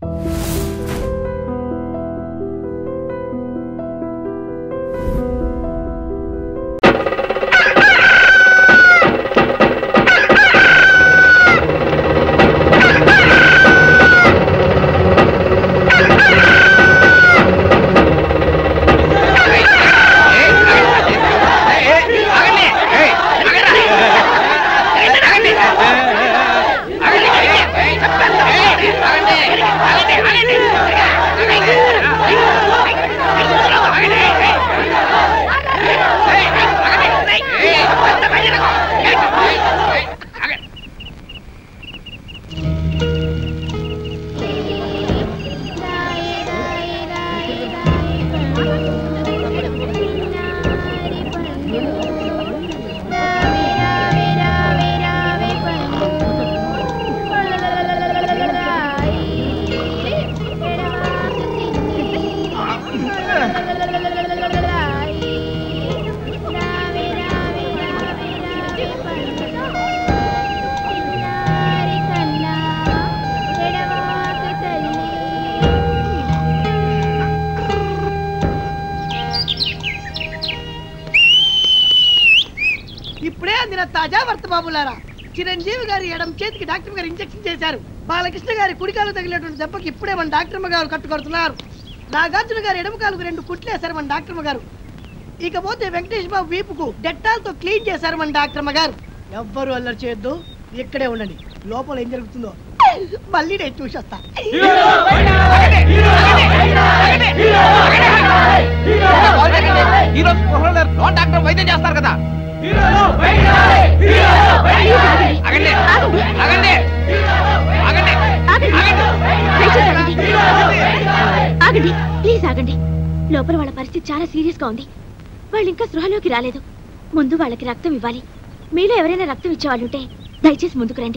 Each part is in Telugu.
ఇప్పుడే అందిన తాజా వర్త బాబులారా చిరంజీవి గారి ఎడం చేతికి డాక్టర్ గారు ఇంజెక్షన్ చేశారు బాలకృష్ణ గారి కుడికాలు తగిలినటువంటి దెబ్బకి ఇప్పుడే మన డాక్టర్ గారు కట్టుకొడుతున్నారు నాగార్జున గారి ఎడమ కాలుకు రెండు కుట్లేశారు మన డాక్టర్ గారు ఇకపోతే వెంకటేష్ బాబు వీపుకు డెట్టాల్తో క్లీన్ చేశారు మన డాక్టర్ గారు ఎవ్వరు అల్లరి చేయొద్దు ఇక్కడే ఉండండి లోపల ఏం జరుగుతుందో మళ్ళీ నేను చూసేస్తా ఈ రోజు స్పృహలో లేరు. నో డాక్టర్ వైద్యం చేస్తారు కదా ఆగండి ఆగండి ఆగండి దయచేసి ఆగండి. ఆగండి ప్లీజ్ ఆగండి లోపల వాళ్ళ పరిస్థితి చాలా సీరియస్ గా ఉంది వాళ్ళు ఇంకా స్పృహలోకి రాలేదు ముందు వాళ్ళకి రక్తం ఇవ్వాలి మీలో ఎవరైనా రక్తం ఇచ్చేవాళ్ళుంటే దయచేసి ముందుకు రండి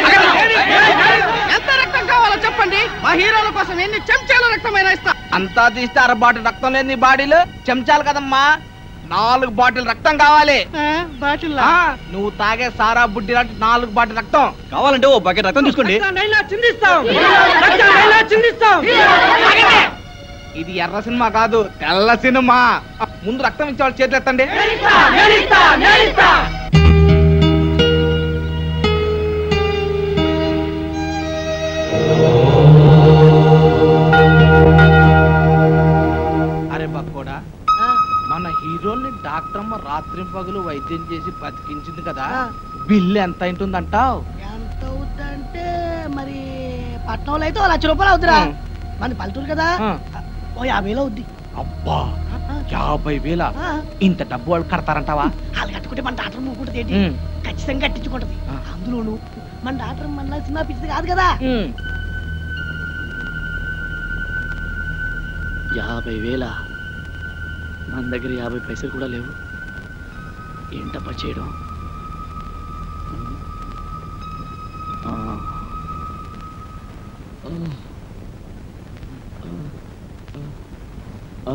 ఎంత రక్తం కావాలో చెప్పండి మా హీరోల కోసం ఎన్ని చెంచాల రక్తమైనా ఇస్తా అంతా తీస్తే అర బాటిల్ రక్తం లేని బాడీలు చెంచాలు కదమ్మా నాలుగు బాటిల్ రక్తం కావాలి బాటిల్ ఆ, నువ్వు తాగే సారా బుడ్డి లాంటి నాలుగు బాటిల్ రక్తం కావాలంటే ఓ బకెట్ రక్తం తీసుకోండి ఆగండి. ఇది ఎర్ర సినిమా కాదు తెల్ల సినిమా ముందు రక్తం ఇచ్చేవాళ్ళు చేతులు ఎత్తండి అరే బక్కోడా మన హీరోని డాక్టర్ అమ్మ రాత్రి పగులు వైద్యం చేసి బతికించింది కదా ఆ. బిల్లు ఎంత అయింటుందంటావు ఎంత అవుతుందంటే మరి పట్నంలో అయితే ఓ లక్ష రూపాయలు అవుతురా ఉం. మన పల్లెటూరు కదా ఆ. ఓ యాభైలో అవుద్ది అబ్బా యాభై వేల ఆ, ఇంత డబ్బు వాళ్ళు కడతారంటావా వాళ్ళు కట్టుకుంటే మన డాక్టర్ మూకుంటుంది ఏంటి ఉం. ఖచ్చితంగా కట్టించుకుంటది ఆ. అందులోను మన డాక్టర్ మన సినిమా పిచ్చిది కాదు కదా ఉం. యాభై వేల మన దగ్గర యాభై పైసలు కూడా లేవు ఏంటప్పా చేయడం ఆ. ఆ.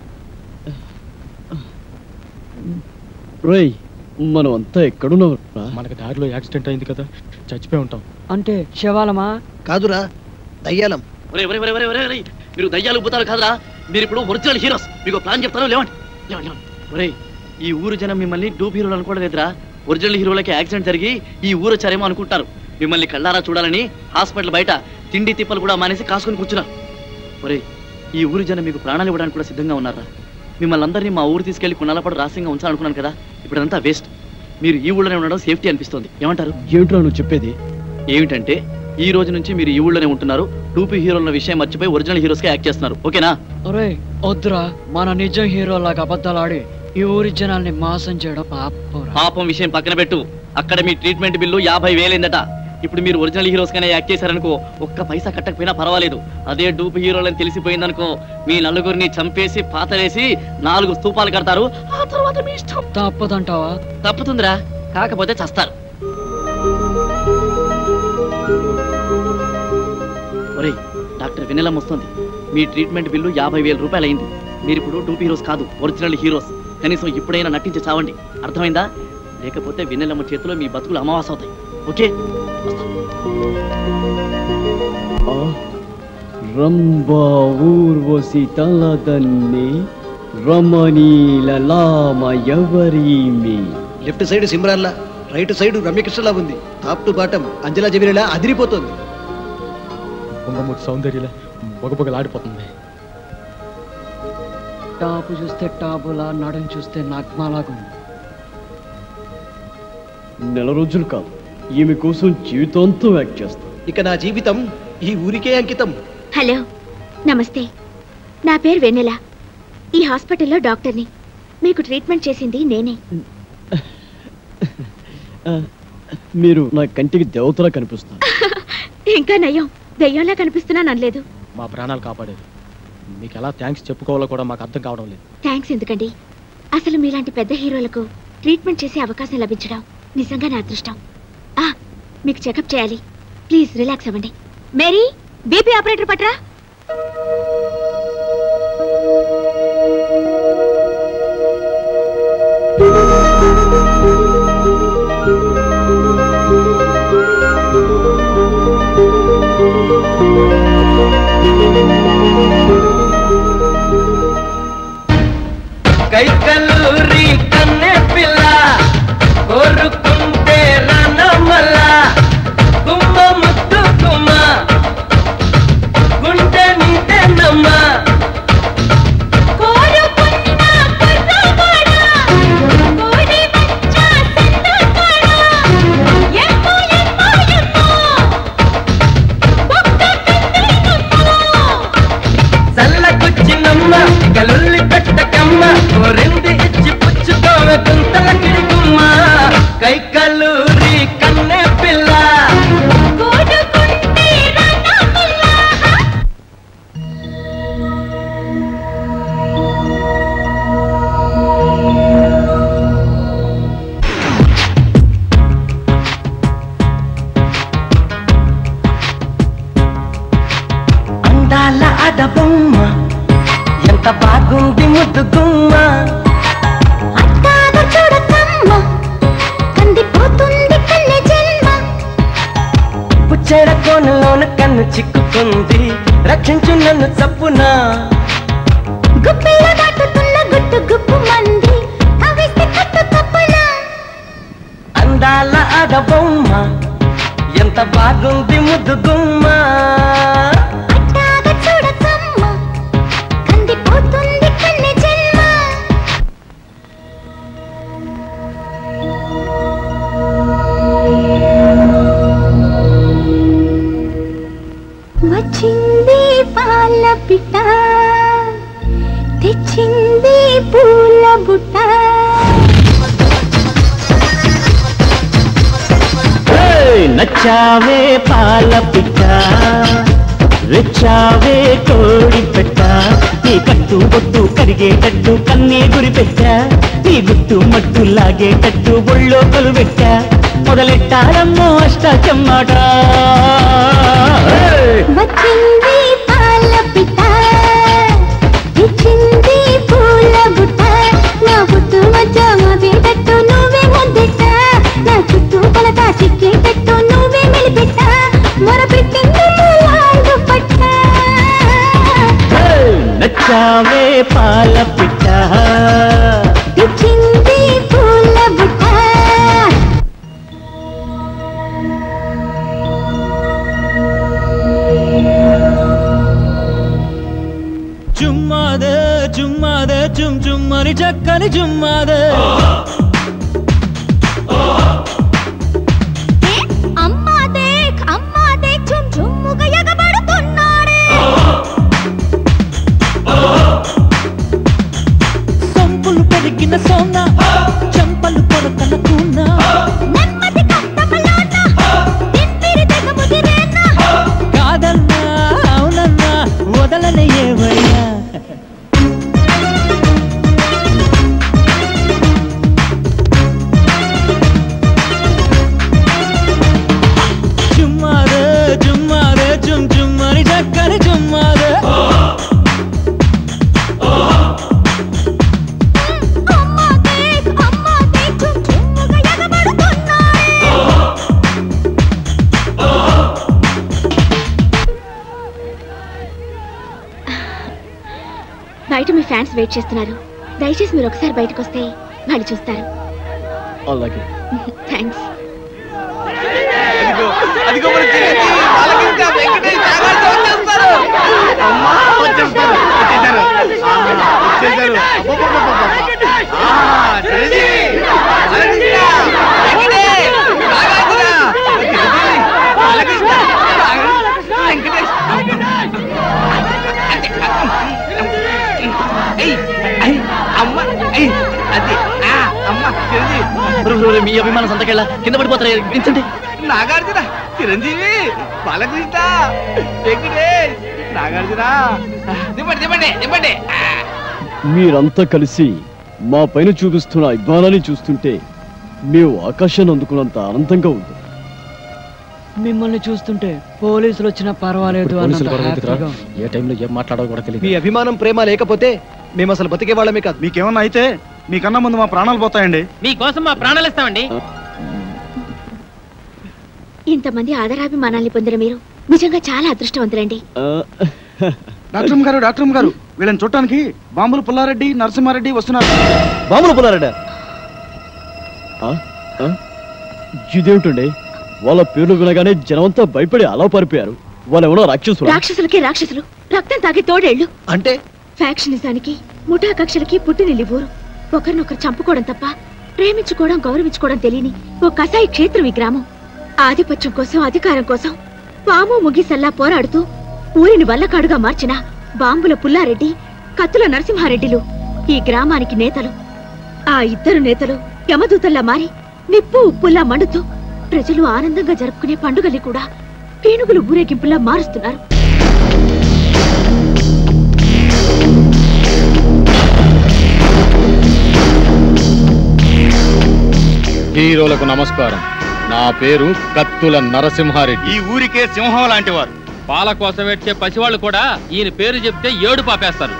రేయ్ మనం అంతా ఎక్కడున్నావు మనకి దారిలో యాక్సిడెంట్ అయింది కదా చచ్చిపోయి ఉంటాం అంటే శవాలమా కాదురా దయ్యాలం ఒరే ఒరే ఒరే ఒరే ఒరే ఒరే మీరు దయ్యాలు భూతాలు కాదురా మీరు ఇప్పుడు ఒరిజినల్ హీరోస్ మీకు ప్లాన్ చెప్తాను లేవండి లేవండి లేవండి ఒరే ఈ ఊరు జనం మిమ్మల్ని డూప్ హీరోలు అనుకోవడం లేదురా ఒరిజినల్ హీరోలకి యాక్సిడెంట్ జరిగి ఈ ఊరు వచ్చారేమో అనుకుంటారు మిమ్మల్ని కళ్ళారా చూడాలని హాస్పిటల్ బయట తిండి తిప్పలు కూడా మానేసి కాసుకొని కూర్చున్నారు ఒరే ఈ ఊరు జనం మీకు ప్రాణాలు ఇవ్వడానికి కూడా సిద్ధంగా ఉన్నారా మిమ్మల్ని అందరినీ మా ఊరు తీసుకెళ్లి కొన్నాళ్ళపాటు రహస్యంగా ఉంచాలనుకున్నాను కదా ఇప్పుడు అంతా వేస్ట్ మీరు ఈ ఊళ్ళోనే ఉండడం సేఫ్టీ అనిపిస్తుంది ఏమంటారు ఏమిట్రా నువ్వు చెప్పేది ఏమిటంటే ఈ రోజు నుంచి మీరు ఈ ఊళ్ళోనే ఉంటున్నారు టూపీ హీరోల విషయం మర్చిపోయి ఒరిజినల్ హీరోస్ గా యాక్ట్ చేస్తున్నారు ఓకేనా ఒరే వద్దురా మన నిజం హీరో లాగా అబద్ధాలు ఆడి ఈ ఊరి జనాల్ని మోసం చేయడం పాపరా పాపం విషయం పక్కన పెట్టు అక్కడ మీ ట్రీట్మెంట్ బిల్లు యాభై వేలైందట ఇప్పుడు మీరు ఒరిజినల్ హీరోస్ గానే యాక్ట్ చేశారనుకో ఒక్క పైసా కట్టకపోయినా పర్వాలేదు అదే డూప్ హీరోలని తెలిసిపోయిందనుకో మీ నలుగురిని చంపేసి పాతలేసి నాలుగు స్తూపాలు కడతారు ఆ తర్వాత మీ ఇష్టం తప్పదంటావా తప్పుతుందిరా కాకపోతే చస్తారు ఒరేయ్ డాక్టర్ వెన్నెలం వస్తుంది మీ ట్రీట్మెంట్ బిల్లు యాభై వేల రూపాయలు అయింది మీరు ఇప్పుడు టూపీ హీరోస్ కాదు ఒరిజినల్ హీరోస్ కనీసం ఇప్పుడైనా నటించి చావండి అర్థమైందా లేకపోతే వెన్నెలమ్మ చేతిలో మీ బతుకులు అమావాస అవుతాయి ఓకే ఆ, రంభా ఊర్వశి తలదన్ని రమణీల లామ ఎవరీమి లెఫ్ట్ సైడ్ సిమ్రాన్లా రైట్ సైడ్ రమ్యకృష్ణలా ఉంది టాప్ టు బాటం అంజలా జబీరేలా అదిరిపోతుంది పొంగమూతి సౌందర్యలా బొగబొగలాడిపోతుంది టాపు చూస్తే టాపులా నడం చూస్తే నగ్మాలాగుంది నెల రోజులు కాదు ఈమె కోసం జీవితాంతం యాక్ట్ చేస్తా ఇక నా జీవితం ఈ ఊరికే అంకితం హలో నమస్తే నా పేరు వెన్నెల ఈ హాస్పిటల్లో డాక్టర్ని మీకు ట్రీట్మెంట్ చేసింది నేనే ఆ, మీరు నా కంటికి దేవతలా కనిపిస్తారు ఇంకా నయం దెయ్యంలా కనిపిస్తున్నాను అనలేదు మా ప్రాణాలు కాపాడేది మీకు ఎలా థ్యాంక్స్ చెప్పుకోవాలో కూడా మాకు అర్థం కావడం లేదు థ్యాంక్స్ ఎందుకండి అసలు మీలాంటి పెద్ద హీరోలకు ట్రీట్మెంట్ చేసే అవకాశం లభించడం నిజంగా నా అదృష్టం ఆ మీకు చెకప్ చేయాలి ప్లీజ్ రిలాక్స్ అవ్వండి మేరీ బీపీ ఆపరేటర్ పట్రా కైకలూరి కన్నె పిల్ల కోరుకుంటే రనమల్ల గుమ్మ ముద్దు గుమ్మ గుండె నీదెనమ్మ చల్లకొచ్చినమ్మ కలుల్లి పెట్టకమ్మ కోరింది ఇచ్చి పుచ్చుకోవ గుంతల కిడిగుమ్మ కైకలూరి కన్నె పిల్ల అందాల అడబొమ్మ ఎంత బాగుంది ముద్దు గుమ్మ పుచ్చెడ కోనలోన కన్ను చిక్కుకుంది రక్షించు నన్ను చప్పున గుప్పిలో దాటుతున్న గుట్టు గుప్పు మంది కవిస్తే కట్టు తప్పునా అందాల అడబొమ్మ ఎంత బాగుంది ముద్దు గుమ్మ అట్టాగ చూడకమ్మ కందిపోతుంది కన్నె జన్మ వచ్చింది పాల పిట్ట తెచ్చింది పూల బుట్ట నచ్చావే పాల పిట్ట రెచ్చావే కోడి పెట్ట నీ కట్టు బొట్టు కరిగేటట్టు కన్నే గురి పెట్టా నీ గుట్టు మట్టు లాగేటట్టు ఒళ్ళో కొలు పెట్టా మొదలెట్టారమ్మో అష్టాచమ్మాట వచ్చింది పాల పిట్ట తెచ్చింది పూల బుట్ట నా పుట్టు మధ్య మోదేటట్టు నువ్వే ముద్దెట్ట నా చుట్టూ కొలత చిక్కేటట్టు నువ్వే మెలిపెట్ట మొరపెట్టింది లాంగు పట్ట నచ్చావే పాల పిట్ట తెచ్చింది పూల బుట్ట జుమ్మాదే జుమ్మాదే జుమ్ జుమ్మని చక్కని జుమ్మాదే అమ్మా దేక్ అమ్మా దేక్ చుమ్ చుమ్ముగా ఎగబడుతున్నాడే సొంపులు పెరిగిన సోన చెంపలు కొరతల కూన నెమ్మది కష్టములోన తిప్పిరి తెగ ముదిరేనా కాదన్నా అవునన్నా వదలని ఏవయ్యా బయట మీ ఫ్యాన్స్ వెయిట్ చేస్తున్నారు దయచేసి మీరు ఒకసారి బయటకు వస్తే వాళ్ళు చూస్తారు అలాగే థ్యాంక్స్ అదిగో అదిగో మన చిరంజీవి బాలకృష్ణ వెంకటేష్ నాగార్జున వచ్చేస్తారు అమ్మా వచ్చేస్తారు వచ్చేసారు ఆ, వచ్చేసారు అబ్బబ్బబ్బబ్బబ్బ. ఆ, చిరంజీవి బాలకృష్ణ వెంకటేష్ నాగార్జున చిరంజీవి బాలకృష్ణ నాగార్జున, వెంకటేష్ ఏయ్, ఏయ్, అమ్మ ఏయ్, అది ఆ, అమ్మ చిరంజీవి ఒరే, ఒరే, ఒరే, మీ అభిమాన సంతకెళ్ళ కింద పడిపోతారు విన్సెంట్ నాగార్జున చిరంజీవి బాలకృష్ణ వెంకటేష్ నాగార్జున దింపండి దింపండి దింపండి మీరంతా కలిసి మా పైన చూపిస్తున్న అభిమానాన్ని చూస్తుంటే మేము ఆకాశాన్ని అందుకున్నంత ఆనందంగా ఉంది మిమ్మల్ని చూస్తుంటే పోలీసులు వచ్చినా పర్వాలేదు పోలీసులు అన్నంత గొడవ ఎందుకురా? హ్యాపీగా. ఏ టైంలో ఏం మాట్లాడాలో కూడా తెలియదు మీ అభిమానం ప్రేమ లేకపోతే మేము అసలు బతికే వాళ్ళమే కాదు మీకేమన్నా అయితే మీకన్నా ముందు మా ప్రాణాలు పోతాయండి మీకోసం మా ప్రాణాలు ఇస్తామండి ఇంతమంది ఆదరాభిమానాల్ని పొందిన మీరు నిజంగా చాలా అదృష్టవంతులండి ఆ, డాక్టర్ గారు డాక్టర్ గారు వీళ్ళని చూడటానికి బాంబులు పుల్లారెడ్డి నరసింహారెడ్డి వస్తున్నారు బాంబులు పుల్లారెడ్డా ఆ? ఆ? ఇదేమిటండి వాళ్ళ పేర్లు వినగానే జనమంతా భయపడి అలా పారిపోయారు వాళ్ళెవడో రాక్షసులు రాక్షసులకి రాక్షసులు రక్తం తాగే తోడేళ్లు అంటే ఫ్యాక్షనిజానికి ముఠా కక్షలకి పుట్టినిల్లి ఊరు ఒకరినొకరు చంపుకోవడం తప్ప ప్రేమించుకోవడం గౌరవించుకోవడం తెలియని ఓ కసాయి క్షేత్రం ఈ గ్రామం ఆధిపత్యం కోసం అధికారం కోసం పాము ముగిసల్లా పోరాడుతూ ఊరిని వల్లకాడుగా మార్చిన బాంబుల పుల్లారెడ్డి కత్తుల నరసింహారెడ్డిలు ఈ గ్రామానికి నేతలు ఆ ఇద్దరు నేతలు యమదూతల్లా మారి నిప్పు ఉప్పుల్లా మండుతూ ప్రజలు ఆనందంగా జరుపుకునే పండుగల్ని కూడా పీనుగులు ఊరేగింపులా మారుస్తున్నారు హీరోలకు నమస్కారం నా పేరు కత్తుల నరసింహారెడ్డి ఈ ఊరికే సింహం లాంటి వారు పాల కోసం వచ్చే పసివాళ్ళు కూడా ఈయన పేరు చెప్తే ఏడు పాపేస్తారు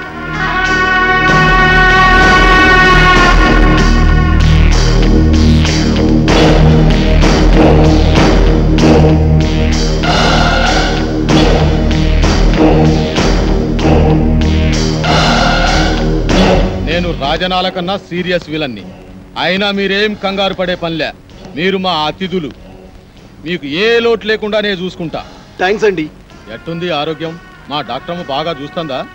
నేను రాజనాల కన్నా సీరియస్ విలన్ని అయినా మీరేం కంగారు పడే పనిలే మీరు మా అతిథులు మీకు ఏ లోటు లేకుండా నేను చూసుకుంటా థ్యాంక్స్ అండి ఎట్టుంది ఆరోగ్యం మా డాక్టర్ బాగా చూస్తుందా